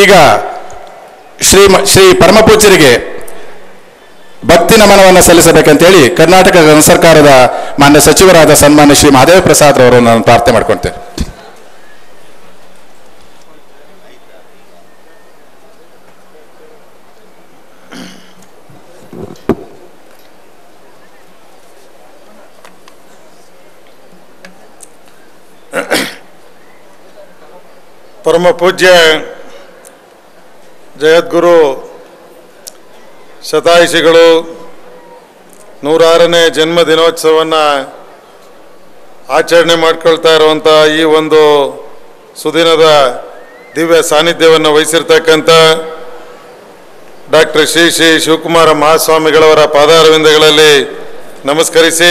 ಈಗ ಶ್ರೀ ಮ- ಶ್ರೀ ಪರಮಪೂಜ್ಯರಿಗೆ ಭಕ್ತಿ ನಮನವನ್ನು ಸಲ್ಲಿಸಬೇಕಂತೇಳಿ ಕರ್ನಾಟಕ ಗಣ ಸರ್ಕಾರದ ಮಾನ್ಯ ಸಚಿವರಾದ ಸನ್ಮಾನ್ಯ ಶ್ರೀ ಮಹಾದೇವ ಪ್ರಸಾದ್ ಅವರು ನಾನು ಪ್ರಾರ್ಥನೆ ಮಾಡ್ಕೊಳ್ತೇನೆ ಪರಮ ಪೂಜ್ಯ ಜಗದ್ಗುರು ಶತಾಯುಷಿಗಳು ನೂರಾರನೇ ಜನ್ಮ ದಿನೋತ್ಸವವನ್ನು ಆಚರಣೆ ಮಾಡ್ಕೊಳ್ತಾ ಇರುವಂಥ ಈ ಒಂದು ಸುದಿನದ ದಿವ್ಯ ಸಾನ್ನಿಧ್ಯವನ್ನು ವಹಿಸಿರ್ತಕ್ಕಂಥ ಡಾಕ್ಟರ್ ಶ್ರೀ ಶ್ರೀ ಶಿವಕುಮಾರ ಮಹಾಸ್ವಾಮಿಗಳವರ ಪಾದಾರವಿಂದಗಳಲ್ಲಿ ನಮಸ್ಕರಿಸಿ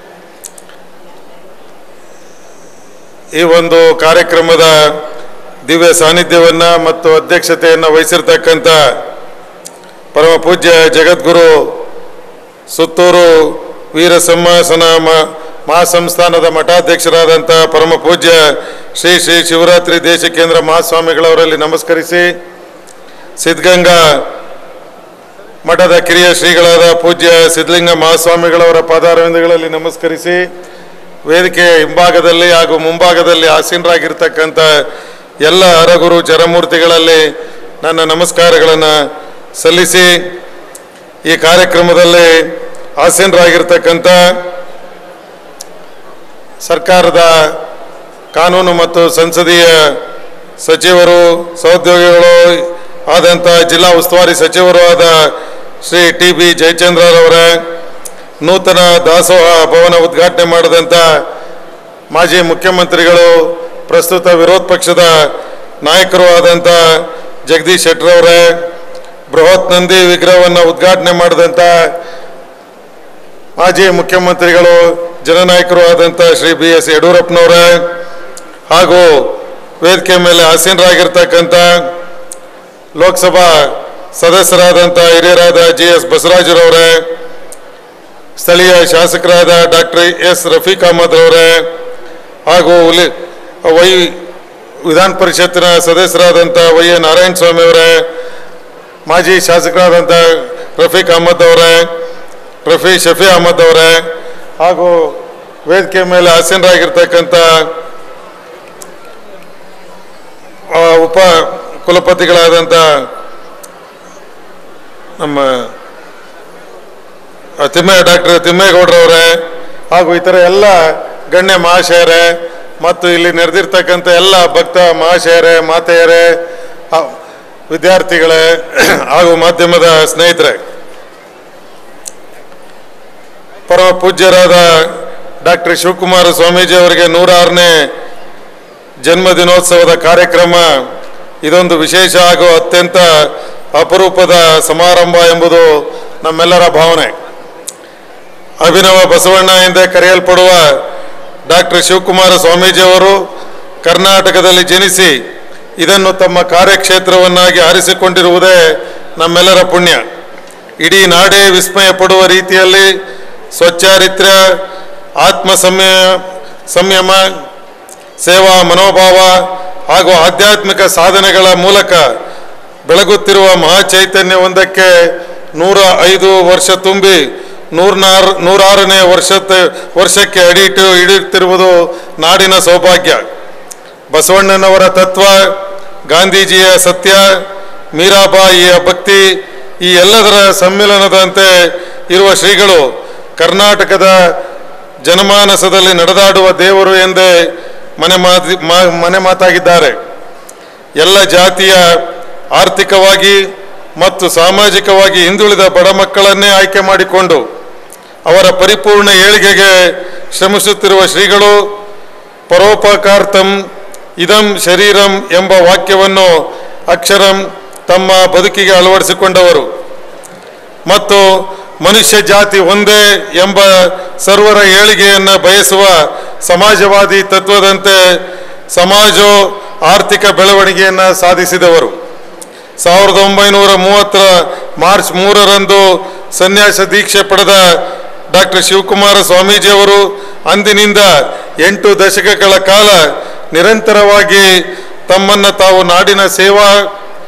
ಈ ಒಂದು ಕಾರ್ಯಕ್ರಮದ ದಿವ್ಯ ಸಾನ್ನಿಧ್ಯವನ್ನು ಮತ್ತು ಅಧ್ಯಕ್ಷತೆಯನ್ನು ವಹಿಸಿರ್ತಕ್ಕಂಥ ಪರಮ ಪೂಜ್ಯ ಜಗದ್ಗುರು ಸುತ್ತೂರು ವೀರ ಸಿಂಹಾಸನ ಮ- ಮಹಾಸಂಸ್ಥಾನದ ಮಠಾಧ್ಯಕ್ಷರಾದಂಥ ಪರಮ ಪೂಜ್ಯ ಶ್ರೀ ಶ್ರೀ ಶಿವರಾತ್ರಿ ದೇಶ ಕೇಂದ್ರ ಮಹಾಸ್ವಾಮಿಗಳವರಲ್ಲಿ ನಮಸ್ಕರಿಸಿ ಸಿದ್ಧಗಂಗಾ ಮಠದ ಕಿರಿಯ ಶ್ರೀಗಳಾದ ಪೂಜ್ಯ ಸಿದ್ಧಲಿಂಗ ಮಹಾಸ್ವಾಮಿಗಳವರ ಪಾದಾರವಿಂದಗಳಲ್ಲಿ ನಮಸ್ಕರಿಸಿ ವೇದಿಕೆಯ ಹಿಂಭಾಗದಲ್ಲಿ ಹಾಗೂ ಮುಂಭಾಗದಲ್ಲಿ ಆಸೀನರಾಗಿರ್ತಕ್ಕಂಥ ಎಲ್ಲ ಹರಗುರು ಚರಮೂರ್ತಿಗಳಲ್ಲಿ ನನ್ನ ನಮಸ್ಕಾರಗಳನ್ನು ಸಲ್ಲಿಸಿ ಈ ಕಾರ್ಯಕ್ರಮದಲ್ಲಿ ಆಸೀನರಾಗಿರ್ತಕ್ಕಂಥ ಸರ್ಕಾರದ ಕಾನೂನು ಮತ್ತು ಸಂಸದೀಯ ಸಚಿವರು ಸಹೋದ್ಯೋಗಿಗಳು ಆದಂಥ ಜಿಲ್ಲಾ ಉಸ್ತುವಾರಿ ಸಚಿವರು ಆದ ಶ್ರೀ ಟಿ ಬಿ ಜಯಚಂದ್ರರವರ ನೂತನ ದಾಸೋಹ ಭವನ ಉದ್ಘಾಟನೆ ಮಾಡಿದಂಥ ಮಾಜಿ ಮುಖ್ಯಮಂತ್ರಿಗಳು ಪ್ರಸ್ತುತ ವಿರೋಧ ಪಕ್ಷದ ನಾಯಕರು ಆದಂಥ ಜಗದೀಶ್ ಶೆಟ್ಟರವರೇ ಬೃಹತ್ ನಂದಿ ವಿಗ್ರಹವನ್ನು ಉದ್ಘಾಟನೆ ಮಾಡಿದಂಥ ಮಾಜಿ ಮುಖ್ಯಮಂತ್ರಿಗಳು ಜನನಾಯಕರು ಆದಂಥ ಶ್ರೀ ಬಿ ಎಸ್ ಯಡಿಯೂರಪ್ಪನವರೇ ಹಾಗೂ ವೇದಿಕೆ ಮೇಲೆ ಆಸೀನರಾಗಿರ್ತಕ್ಕಂಥ ಲೋಕಸಭಾ ಸದಸ್ಯರಾದಂಥ ಹಿರಿಯರಾದ ಜಿ ಎಸ್ ಬಸವರಾಜರವರೇ ಸ್ಥಳೀಯ ಶಾಸಕರಾದ ಡಾಕ್ಟರ್ ಎಸ್ ರಫೀಕ್ ಅಹಮದ್ ಅವರೇ ಹಾಗೂ ಉಲಿ ವೈ ವಿಧಾನ ಪರಿಷತ್ತಿನ ಸದಸ್ಯರಾದಂಥ ವೈ ಎ ನಾರಾಯಣ ಸ್ವಾಮಿ ಅವರೇ ಮಾಜಿ ಶಾಸಕರಾದಂಥ ರಫೀಕ್ ಅಹಮದ್ ಅವರೇ ರಫಿ ಶಫಿ ಅಹಮದ್ ಅವರೇ ಹಾಗೂ ವೇದಿಕೆ ಮೇಲೆ ಆಸೀನರಾಗಿರ್ತಕ್ಕಂಥ ಆ, ಉಪ ಕುಲಪತಿಗಳಾದಂಥ ನಮ್ಮ ಆ, ತಿಮ್ಮ ಡಾಕ್ಟರ್ ತಿಮ್ಮೇಗೌಡರವರೇ ಹಾಗೂ ಇತರ ಎಲ್ಲ ಗಣ್ಯ ಮಹಾಶಯರೇ ಮತ್ತು ಇಲ್ಲಿ ನೆರೆದಿರ್ತಕ್ಕಂಥ ಎಲ್ಲ ಭಕ್ತ ಮಹಾಶಯರೇ ಮಾತೆಯರೇ ಆ, ವಿದ್ಯಾರ್ಥಿಗಳೇ ಹಾಗೂ ಮಾಧ್ಯಮದ ಸ್ನೇಹಿತರೆ ಪರಮ ಪೂಜ್ಯರಾದ ಡಾಕ್ಟರ್ ಶಿವಕುಮಾರ ಸ್ವಾಮೀಜಿ ಅವರಿಗೆ ನೂರಾರನೇ ಜನ್ಮ ದಿನೋತ್ಸವದ ಕಾರ್ಯಕ್ರಮ ಇದೊಂದು ವಿಶೇಷ ಹಾಗೂ ಅತ್ಯಂತ ಅಪರೂಪದ ಸಮಾರಂಭ ಎಂಬುದು ನಮ್ಮೆಲ್ಲರ ಭಾವನೆ ಅಭಿನವ ಬಸವಣ್ಣ ಎಂದೇ ಕರೆಯಲ್ಪಡುವ ಡಾಕ್ಟರ್ ಶಿವಕುಮಾರ ಸ್ವಾಮೀಜಿಯವರು ಕರ್ನಾಟಕದಲ್ಲಿ ಜನಿಸಿ ಇದನ್ನು ತಮ್ಮ ಕಾರ್ಯಕ್ಷೇತ್ರವನ್ನಾಗಿ ಆರಿಸಿಕೊಂಡಿರುವುದೇ ನಮ್ಮೆಲ್ಲರ ಪುಣ್ಯ ಇಡೀ ನಾಡೇ ವಿಸ್ಮಯ ಪಡುವ ರೀತಿಯಲ್ಲಿ ಸ್ವಚ್ಚಾರಿತ್ರ್ಯ ಆತ್ಮ ಸಂಯ ಸಂಯಮ ಸೇವಾ ಮನೋಭಾವ ಹಾಗೂ ಆಧ್ಯಾತ್ಮಿಕ ಸಾಧನೆಗಳ ಮೂಲಕ ಬೆಳಗುತ್ತಿರುವ ಮಹಾಚೈತನ್ಯವೊಂದಕ್ಕೆ ನೂರ ಐದು ವರ್ಷ ತುಂಬಿ ನೂರ್ನಾರು ನೂರಾರನೇ ವರ್ಷದ ವರ್ಷಕ್ಕೆ ಅಡಿಯಿಟ್ಟು ಹಿಡಿಯುತ್ತಿರುವುದು ನಾಡಿನ ಸೌಭಾಗ್ಯ ಬಸವಣ್ಣನವರ ತತ್ವ ಗಾಂಧೀಜಿಯ ಸತ್ಯ ಮೀರಾಬಾಯಿಯ ಭಕ್ತಿ ಈ ಎಲ್ಲದರ ಸಮ್ಮಿಲನದಂತೆ ಇರುವ ಶ್ರೀಗಳು ಕರ್ನಾಟಕದ ಜನಮಾನಸದಲ್ಲಿ ನಡೆದಾಡುವ ದೇವರು ಎಂದೇ ಮನೆ ಮಾತಿ ಮಾ- ಮನೆ ಮಾತಾಗಿದ್ದಾರೆ ಎಲ್ಲ ಜಾತಿಯ ಆರ್ಥಿಕವಾಗಿ ಮತ್ತು ಸಾಮಾಜಿಕವಾಗಿ ಹಿಂದುಳಿದ ಬಡ ಮಕ್ಕಳನ್ನೇ ಆಯ್ಕೆ ಮಾಡಿಕೊಂಡು ಅವರ ಪರಿಪೂರ್ಣ ಏಳಿಗೆಗೆ ಶ್ರಮಿಸುತ್ತಿರುವ ಶ್ರೀಗಳು ಪರೋಪಕಾರ್ತಂ ಇದಂ ಶರೀರಂ ಎಂಬ ವಾಕ್ಯವನ್ನು ಅಕ್ಷರಂ ತಮ್ಮ ಬದುಕಿಗೆ ಅಳವಡಿಸಿಕೊಂಡವರು ಮತ್ತು ಮನುಷ್ಯ ಜಾತಿ ಒಂದೇ ಎಂಬ ಸರ್ವರ ಏಳಿಗೆಯನ್ನು ಬಯಸುವ ಸಮಾಜವಾದಿ ತತ್ವದಂತೆ ಸಮಾಜೋ ಆರ್ಥಿಕ ಬೆಳವಣಿಗೆಯನ್ನು ಸಾಧಿಸಿದವರು ಸಾವಿರದ ಒಂಬೈನೂರ ಮೂವತ್ತರ ಮಾರ್ಚ್ ಮೂರರಂದು ಸನ್ಯಾಸ ದೀಕ್ಷೆ ಪಡೆದ ಡಾಕ್ಟರ್ ಶಿವಕುಮಾರ ಸ್ವಾಮೀಜಿಯವರು ಅಂದಿನಿಂದ ಎಂಟು ದಶಕಗಳ ಕಾಲ ನಿರಂತರವಾಗಿ ತಮ್ಮನ್ನು ತಾವು ನಾಡಿನ ಸೇವಾ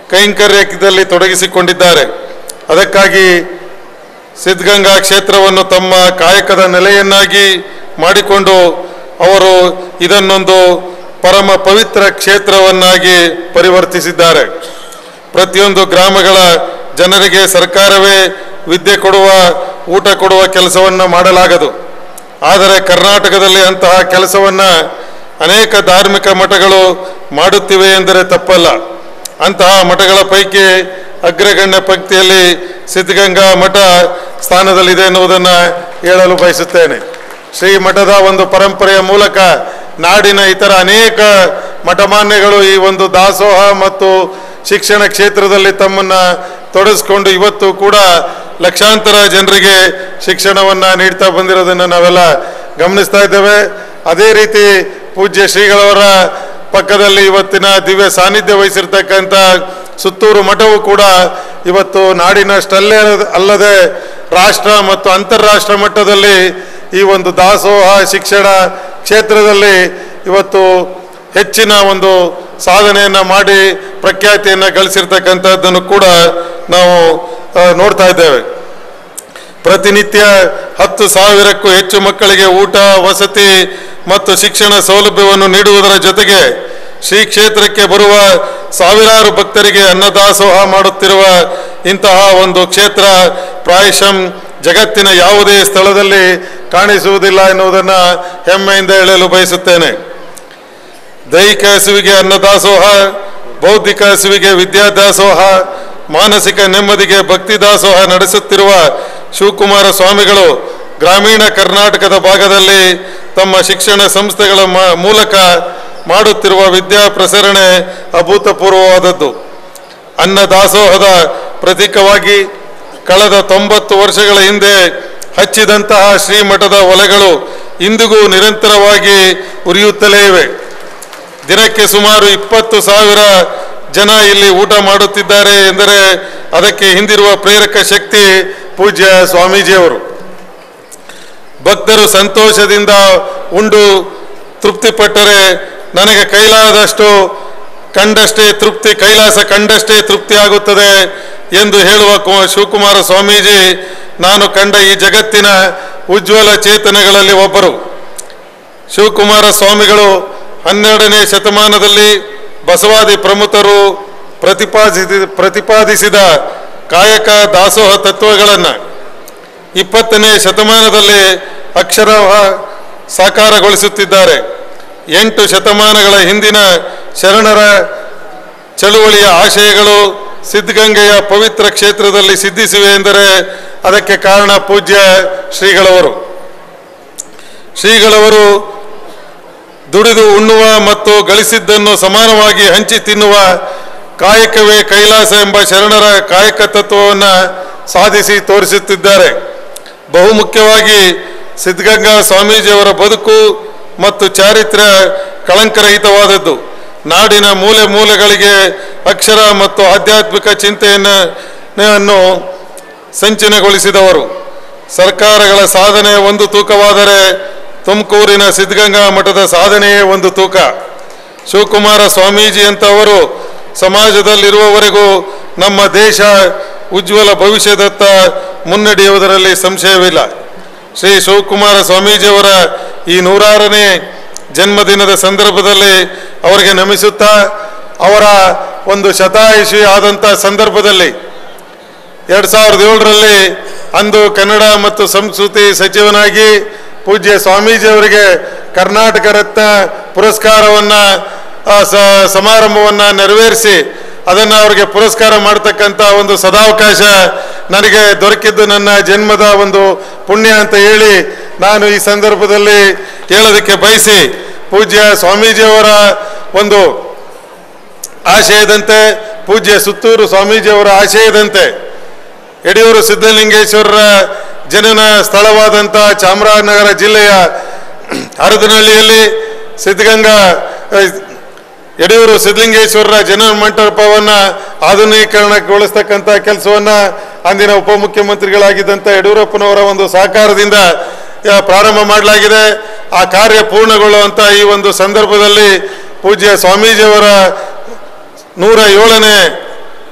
ಕೈಂಕರ್ಯದಲ್ಲಿ ತೊಡಗಿಸಿಕೊಂಡಿದ್ದಾರೆ ಅದಕ್ಕಾಗಿ ಸಿದ್ಧಗಂಗಾ ಕ್ಷೇತ್ರವನ್ನು ತಮ್ಮ ಕಾಯಕದ ನೆಲೆಯನ್ನಾಗಿ ಮಾಡಿಕೊಂಡು ಅವರು ಇದನ್ನೊಂದು ಪರಮ ಪವಿತ್ರ ಕ್ಷೇತ್ರವನ್ನಾಗಿ ಪರಿವರ್ತಿಸಿದ್ದಾರೆ ಪ್ರತಿಯೊಂದು ಗ್ರಾಮಗಳ ಜನರಿಗೆ ಸರ್ಕಾರವೇ ವಿದ್ಯೆ ಕೊಡುವ ಊಟ ಕೊಡುವ ಕೆಲಸವನ್ನು ಮಾಡಲಾಗದು ಆದರೆ ಕರ್ನಾಟಕದಲ್ಲಿ ಅಂತಹ ಕೆಲಸವನ್ನು ಅನೇಕ ಧಾರ್ಮಿಕ ಮಠಗಳು ಮಾಡುತ್ತಿವೆ ಎಂದರೆ ತಪ್ಪಲ್ಲ ಅಂತಹ ಮಠಗಳ ಪೈಕಿ ಅಗ್ರಗಣ್ಯ ಪಂಕ್ತಿಯಲ್ಲಿ ಸಿದ್ಧಗಂಗಾ ಮಠ ಸ್ಥಾನದಲ್ಲಿದೆ ಎನ್ನುವುದನ್ನು ಹೇಳಲು ಬಯಸುತ್ತೇನೆ ಶ್ರೀ ಮಠದ ಒಂದು ಪರಂಪರೆಯ ಮೂಲಕ ನಾಡಿನ ಇತರ ಅನೇಕ ಮಠಮಾನ್ಯಗಳು ಈ ಒಂದು ದಾಸೋಹ ಮತ್ತು ಶಿಕ್ಷಣ ಕ್ಷೇತ್ರದಲ್ಲಿ ತಮ್ಮನ್ನು ತೊಡಗಿಸ್ಕೊಂಡು ಇವತ್ತು ಕೂಡ ಲಕ್ಷಾಂತರ ಜನರಿಗೆ ಶಿಕ್ಷಣವನ್ನು ನೀಡ್ತಾ ಬಂದಿರೋದನ್ನು ನಾವೆಲ್ಲ ಗಮನಿಸ್ತಾ ಇದ್ದೇವೆ ಅದೇ ರೀತಿ ಪೂಜ್ಯ ಶ್ರೀಗಳವರ ಪಕ್ಕದಲ್ಲಿ ಇವತ್ತಿನ ದಿವ್ಯ ಸಾನ್ನಿಧ್ಯ ವಹಿಸಿರ್ತಕ್ಕಂಥ ಸುತ್ತೂರು ಮಠವು ಕೂಡ ಇವತ್ತು ನಾಡಿನಷ್ಟಲ್ಲೇ ಅಲ್ಲದೆ ರಾಷ್ಟ್ರ ಮತ್ತು ಅಂತಾರಾಷ್ಟ್ರ ಮಟ್ಟದಲ್ಲಿ ಈ ಒಂದು ದಾಸೋಹ ಶಿಕ್ಷಣ ಕ್ಷೇತ್ರದಲ್ಲಿ ಇವತ್ತು ಹೆಚ್ಚಿನ ಒಂದು ಸಾಧನೆಯನ್ನು ಮಾಡಿ ಪ್ರಖ್ಯಾತಿಯನ್ನು ಗಳಿಸಿರ್ತಕ್ಕಂಥದ್ದನ್ನು ಕೂಡ ನಾವು ಆ, ನೋಡ್ತಾ ಇದ್ದೇವೆ ಪ್ರತಿನಿತ್ಯ ಹತ್ತು ಸಾವಿರಕ್ಕೂ ಹೆಚ್ಚು ಮಕ್ಕಳಿಗೆ ಊಟ ವಸತಿ ಮತ್ತು ಶಿಕ್ಷಣ ಸೌಲಭ್ಯವನ್ನು ನೀಡುವುದರ ಜೊತೆಗೆ ಶ್ರೀ ಕ್ಷೇತ್ರಕ್ಕೆ ಬರುವ ಸಾವಿರಾರು ಭಕ್ತರಿಗೆ ಅನ್ನದಾಸೋಹ ಮಾಡುತ್ತಿರುವ ಇಂತಹ ಒಂದು ಕ್ಷೇತ್ರ ಪ್ರಾಯಶಃ ಜಗತ್ತಿನ ಯಾವುದೇ ಸ್ಥಳದಲ್ಲಿ ಕಾಣಿಸುವುದಿಲ್ಲ ಎನ್ನುವುದನ್ನು ಹೆಮ್ಮೆಯಿಂದ ಹೇಳಲು ಬಯಸುತ್ತೇನೆ ದೈಹಿಕ ಹಸುವಿಗೆ ಅನ್ನದಾಸೋಹ ಬೌದ್ಧಿಕ ಹಸುವಿಗೆ ವಿದ್ಯಾದಾಸೋಹ ಮಾನಸಿಕ ನೆಮ್ಮದಿಗೆ ಭಕ್ತಿ ದಾಸೋಹ ನಡೆಸುತ್ತಿರುವ ಶಿವಕುಮಾರ ಸ್ವಾಮಿಗಳು ಗ್ರಾಮೀಣ ಕರ್ನಾಟಕದ ಭಾಗದಲ್ಲಿ ತಮ್ಮ ಶಿಕ್ಷಣ ಸಂಸ್ಥೆಗಳ ಮ- ಮೂಲಕ ಮಾಡುತ್ತಿರುವ ವಿದ್ಯಾ ಪ್ರಸರಣೆ ಅಭೂತಪೂರ್ವವಾದದ್ದು ಅನ್ನದಾಸೋಹದ ಪ್ರತೀಕವಾಗಿ ಕಳೆದ ತೊಂಬತ್ತು ವರ್ಷಗಳ ಹಿಂದೆ ಹಚ್ಚಿದಂತಹ ಶ್ರೀಮಠದ ಒಲೆಗಳು ಇಂದಿಗೂ ನಿರಂತರವಾಗಿ ಉರಿಯುತ್ತಲೇ ಇವೆ ದಿನಕ್ಕೆ ಸುಮಾರು ಇಪ್ಪತ್ತು ಸಾವಿರ ಜನ ಇಲ್ಲಿ ಊಟ ಮಾಡುತ್ತಿದ್ದಾರೆ ಎಂದರೆ ಅದಕ್ಕೆ ಹಿಂದಿರುವ ಪ್ರೇರಕ ಶಕ್ತಿ ಪೂಜ್ಯ ಸ್ವಾಮೀಜಿಯವರು ಭಕ್ತರು ಸಂತೋಷದಿಂದ ಉಂಡು ತೃಪ್ತಿಪಟ್ಟರೆ ನನಗೆ ಕೈಲಾದಷ್ಟು ಕಂಡಷ್ಟೇ ತೃಪ್ತಿ ಕೈಲಾಸ ಕಂಡಷ್ಟೇ ತೃಪ್ತಿ ಆಗುತ್ತದೆ ಎಂದು ಹೇಳುವ ಕು- ಶಿವಕುಮಾರ ಸ್ವಾಮೀಜಿ ನಾನು ಕಂಡ ಈ ಜಗತ್ತಿನ ಉಜ್ವಲ ಚೇತನಗಳಲ್ಲಿ ಒಬ್ಬರು ಶಿವಕುಮಾರ ಸ್ವಾಮಿಗಳು ಹನ್ನೆರಡನೇ ಶತಮಾನದಲ್ಲಿ ಬಸವಾದಿ ಪ್ರಮುಖರು ಪ್ರತಿಪಾದಿಸಿ ಪ್ರತಿಪಾದಿಸಿದ ಕಾಯಕ ದಾಸೋಹ ತತ್ವಗಳನ್ನು ಇಪ್ಪತ್ತನೇ ಶತಮಾನದಲ್ಲಿ ಅಕ್ಷರ ಸಾಕಾರಗೊಳಿಸುತ್ತಿದ್ದಾರೆ ಎಂಟು ಶತಮಾನಗಳ ಹಿಂದಿನ ಶರಣರ ಚಳುವಳಿಯ ಆಶಯಗಳು ಸಿದ್ಧಗಂಗೆಯ ಪವಿತ್ರ ಕ್ಷೇತ್ರದಲ್ಲಿ ಸಿದ್ಧಿಸಿವೆ ಎಂದರೆ ಅದಕ್ಕೆ ಕಾರಣ ಪೂಜ್ಯ ಶ್ರೀಗಳವರು ಶ್ರೀಗಳವರು ದುಡಿದು ಉಣ್ಣುವ ಮತ್ತು ಗಳಿಸಿದ್ದನ್ನು ಸಮಾನವಾಗಿ ಹಂಚಿ ತಿನ್ನುವ ಕಾಯಕವೇ ಕೈಲಾಸ ಎಂಬ ಶರಣರ ಕಾಯಕ ತತ್ವವನ್ನು ಸಾಧಿಸಿ ತೋರಿಸುತ್ತಿದ್ದಾರೆ ಬಹುಮುಖ್ಯವಾಗಿ ಸಿದ್ಧಗಂಗಾ ಸ್ವಾಮೀಜಿಯವರ ಬದುಕು ಮತ್ತು ಚಾರಿತ್ರ್ಯ ಕಳಂಕರಹಿತವಾದದ್ದು ನಾಡಿನ ಮೂಲೆ ಮೂಲೆಗಳಿಗೆ ಅಕ್ಷರ ಮತ್ತು ಆಧ್ಯಾತ್ಮಿಕ ಚಿಂತೆಯನ್ನು ನ್ನು ಸಂಚಲನಗೊಳಿಸಿದವರು ಸರ್ಕಾರಗಳ ಸಾಧನೆ ಒಂದು ತೂಕವಾದರೆ ತುಮಕೂರಿನ ಸಿದ್ಧಗಂಗಾ ಮಠದ ಸಾಧನೆಯೇ ಒಂದು ತೂಕ ಶಿವಕುಮಾರ ಸ್ವಾಮೀಜಿಯಂಥವರು ಸಮಾಜದಲ್ಲಿರುವವರೆಗೂ ನಮ್ಮ ದೇಶ ಉಜ್ವಲ ಭವಿಷ್ಯದತ್ತ ಮುನ್ನಡೆಯುವುದರಲ್ಲಿ ಸಂಶಯವಿಲ್ಲ ಶ್ರೀ ಶಿವಕುಮಾರ ಸ್ವಾಮೀಜಿಯವರ ಈ ನೂರಾರನೇ ಜನ್ಮದಿನದ ಸಂದರ್ಭದಲ್ಲಿ ಅವರಿಗೆ ನಮಿಸುತ್ತಾ ಅವರ ಒಂದು ಶತಾಯುಷಿ ಆದಂಥ ಸಂದರ್ಭದಲ್ಲಿ ಎರಡು ಸಾವಿರದ ಏಳರಲ್ಲಿ ಅಂದು ಕನ್ನಡ ಮತ್ತು ಸಂಸ್ಕೃತಿ ಸಚಿವನಾಗಿ ಪೂಜ್ಯ ಸ್ವಾಮೀಜಿಯವರಿಗೆ ಕರ್ನಾಟಕ ರತ್ನ ಪುರಸ್ಕಾರವನ್ನು ಸಮಾರಂಭವನ್ನು ನೆರವೇರಿಸಿ ಅದನ್ನು ಅವರಿಗೆ ಪುರಸ್ಕಾರ ಮಾಡ್ತಕ್ಕಂಥ ಒಂದು ಸದಾವಕಾಶ ನನಗೆ ದೊರಕಿದ್ದು ನನ್ನ ಜನ್ಮದ ಒಂದು ಪುಣ್ಯ ಅಂತ ಹೇಳಿ ನಾನು ಈ ಸಂದರ್ಭದಲ್ಲಿ ಹೇಳೋದಕ್ಕೆ ಬಯಸಿ ಪೂಜ್ಯ ಸ್ವಾಮೀಜಿಯವರ ಒಂದು ಆಶಯದಂತೆ ಪೂಜ್ಯ ಸುತ್ತೂರು ಸ್ವಾಮೀಜಿಯವರ ಆಶಯದಂತೆ ಯಡಿಯೂರು ಸಿದ್ಧಲಿಂಗೇಶ್ವರರ ಜನನ ಸ್ಥಳವಾದಂಥ ಚಾಮರಾಜನಗರ ಜಿಲ್ಲೆಯ ಹರದನಹಳ್ಳಿಯಲ್ಲಿ ಸಿದ್ಧಗಂಗಾ ಅಹ್, ಯಡಿಯೂರು ಸಿದ್ಧಲಿಂಗೇಶ್ವರರ ಜನನ ಮಂಟಪವನ್ನು ಆಧುನೀಕರಣಗೊಳಿಸ್ತಕ್ಕಂಥ ಕೆಲಸವನ್ನು ಅಂದಿನ ಉಪಮುಖ್ಯಮಂತ್ರಿಗಳಾಗಿದ್ದಂಥ ಯಡಿಯೂರಪ್ಪನವರ ಒಂದು ಸಹಕಾರದಿಂದ ಆ, ಪ್ರಾರಂಭ ಮಾಡಲಾಗಿದೆ ಆ ಕಾರ್ಯ ಪೂರ್ಣಗೊಳ್ಳುವಂಥ ಈ ಒಂದು ಸಂದರ್ಭದಲ್ಲಿ ಪೂಜ್ಯ ಸ್ವಾಮೀಜಿಯವರ ನೂರ ಏಳನೇ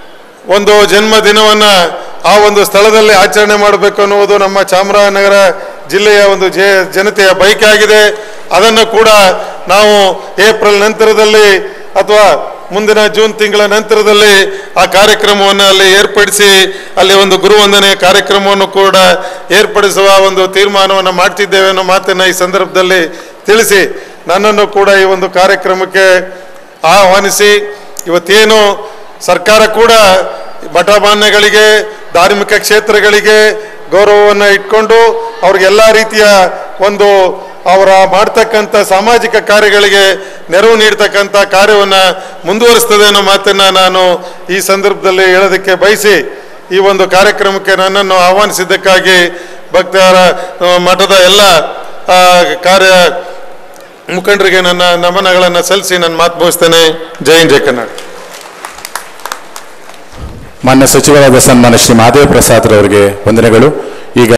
ಒಂದು ಜನ್ಮ ದಿನವನ್ನ ಆ ಒಂದು ಸ್ಥಳದಲ್ಲಿ ಆಚರಣೆ ಮಾಡಬೇಕು ಅನ್ನುವುದು ನಮ್ಮ ಚಾಮರಾಜನಗರ ಜಿಲ್ಲೆಯ ಒಂದು ಜೆ ಜನತೆಯ ಬಯಕೆ ಆಗಿದೆ ಅದನ್ನು ಕೂಡ ನಾವು ಏಪ್ರಿಲ್ ನಂತರದಲ್ಲಿ ಅಥವಾ ಮುಂದಿನ ಜೂನ್ ತಿಂಗಳ ನಂತರದಲ್ಲಿ ಆ ಕಾರ್ಯಕ್ರಮವನ್ನು ಅಲ್ಲಿ ಏರ್ಪಡಿಸಿ ಅಲ್ಲಿ ಒಂದು ಗುರುವಂದನೆಯ ಕಾರ್ಯಕ್ರಮವನ್ನು ಕೂಡ ಏರ್ಪಡಿಸುವ ಒಂದು ತೀರ್ಮಾನವನ್ನು ಮಾಡ್ತಿದ್ದೇವೆ ಅನ್ನೋ ಮಾತನ್ನು ಈ ಸಂದರ್ಭದಲ್ಲಿ ತಿಳಿಸಿ ನನ್ನನ್ನು ಕೂಡ ಈ ಒಂದು ಕಾರ್ಯಕ್ರಮಕ್ಕೆ ಆಹ್ವಾನಿಸಿ ಇವತ್ತೇನು ಸರ್ಕಾರ ಕೂಡ ಮಠಮಾನ್ಯಗಳಿಗೆ ಧಾರ್ಮಿಕ ಕ್ಷೇತ್ರಗಳಿಗೆ ಗೌರವವನ್ನು ಇಟ್ಕೊಂಡು ಅವ್ರಿಗೆಲ್ಲ ರೀತಿಯ ಒಂದು ಅವರ ಮಾಡ್ತಕ್ಕಂಥ ಸಾಮಾಜಿಕ ಕಾರ್ಯಗಳಿಗೆ ನೆರವು ನೀಡ್ತಕ್ಕಂಥ ಕಾರ್ಯವನ್ನು ಮುಂದುವರಿಸ್ತದೆ ಅನ್ನೋ ಮಾತನ್ನು ನಾನು ಈ ಸಂದರ್ಭದಲ್ಲಿ ಹೇಳೋದಕ್ಕೆ ಬಯಸಿ ಈ ಒಂದು ಕಾರ್ಯಕ್ರಮಕ್ಕೆ ನನ್ನನ್ನು ಆಹ್ವಾನಿಸಿದ್ದಕ್ಕಾಗಿ ಭಕ್ತರ ಆ, ಮಠದ ಎಲ್ಲ ಆ, ಕಾರ್ಯ ಮುಖಂಡರಿಗೆ ನನ್ನ ನಮನಗಳನ್ನು ಸಲ್ಲಿಸಿ ನನ್ನ ಮಾತು ಮುಗಿಸ್ತೇನೆ ಜೈ ಹಿಂದ್ ಜೈ ಕನ್ನಡ ಮಾನ್ಯ ಸಚಿವರಾದ ಸನ್ಮಾನ್ಯ ಶ್ರೀ ಮಹಾದೇವ ಪ್ರಸಾದ್ ರವರಿಗೆ ವಂದನೆಗಳು